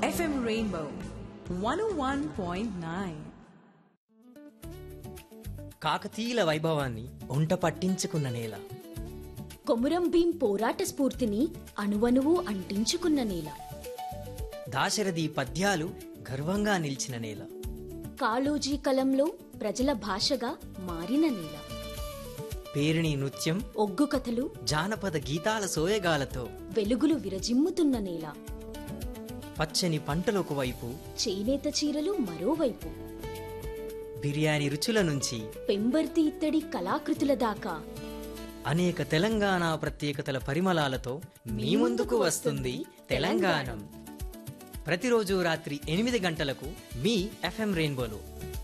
FM Rainbow 101.9. కాకతీయుల వైభవాన్ని ఒంట పట్టించుకున్న నేల కొమురం భీం పోరాట స్ఫూర్తిని అణువణువు అంటించుకున్న నేల దాశరథి పద్యాలు గర్వంగా నిలిచిన నేల కాళోజీ కలంలో ప్రజల భాషగా మారిన నేల పేరిణి నృత్యం ఒగ్గు కథలు జానపద గీతాల సోయగాలతో వెలుగులు విరజిమ్ముతున్న నేల పచ్చని పంటలకు వైపు చేనేత చీరలు మరోవైపు బిర్యానీ రుచుల నుంచి పెంబర్తి ఇత్తడి కళాకృతుల దాకా అనేక తెలంగాణ ప్రత్యేకతల పరిమళాలతో మీ ముందుకు వస్తుంది తెలంగాణం ప్రతిరోజు రాత్రి ఎనిమిది గంటలకు మీ ఎఫ్ఎం రెయిన్బోలో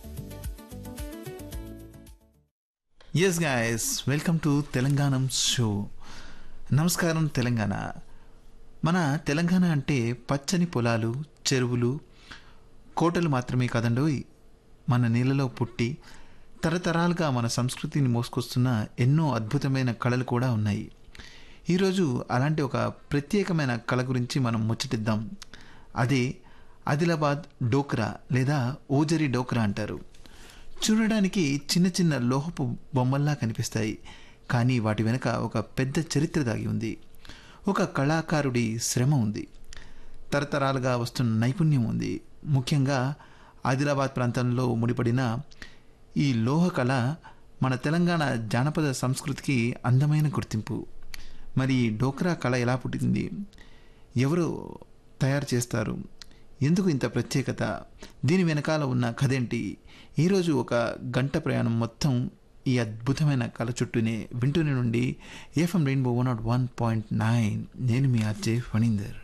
yes guys welcome to Telanganam show నమస్కారం తెలంగాణ మన తెలంగాణ అంటే పచ్చని పొలాలు చెరువులు కోటలు మాత్రమే కదండోయ్ మన నీళ్ళలో పుట్టి తరతరాలుగా మన సంస్కృతిని మోసుకొస్తున్న ఎన్నో అద్భుతమైన కళలు కూడా ఉన్నాయి ఈరోజు అలాంటి ఒక ప్రత్యేకమైన కళ గురించి మనం ముచ్చటిద్దాం అదే ఆదిలాబాద్ డోక్రా లేదా ఓజరి డోక్రా అంటారు చూడడానికి చిన్న చిన్న లోహపు బొమ్మల్లా కనిపిస్తాయి కానీ వాటి వెనుక ఒక పెద్ద చరిత్ర దాగి ఉంది ఒక కళాకారుడి శ్రమ ఉంది తరతరాలుగా వస్తున్న నైపుణ్యం ఉంది ముఖ్యంగా ఆదిలాబాద్ ప్రాంతంలో ముడిపడిన ఈ లోహ కళ మన తెలంగాణ జానపద సంస్కృతికి అందమైన గుర్తింపు మరి ఈ డోక్రా కళ ఎలా పుట్టింది ఎవరు తయారు చేస్తారు ఎందుకు ఇంత ప్రత్యేకత దీని వెనకాల ఉన్న కథేంటి ఈరోజు ఒక గంట ప్రయాణం మొత్తం ఈ అద్భుతమైన కళ చుట్టూనే వింటూనే నుండి FM rainbow one nought one point nine నేను మీ ఆర్జే ఫణీందర్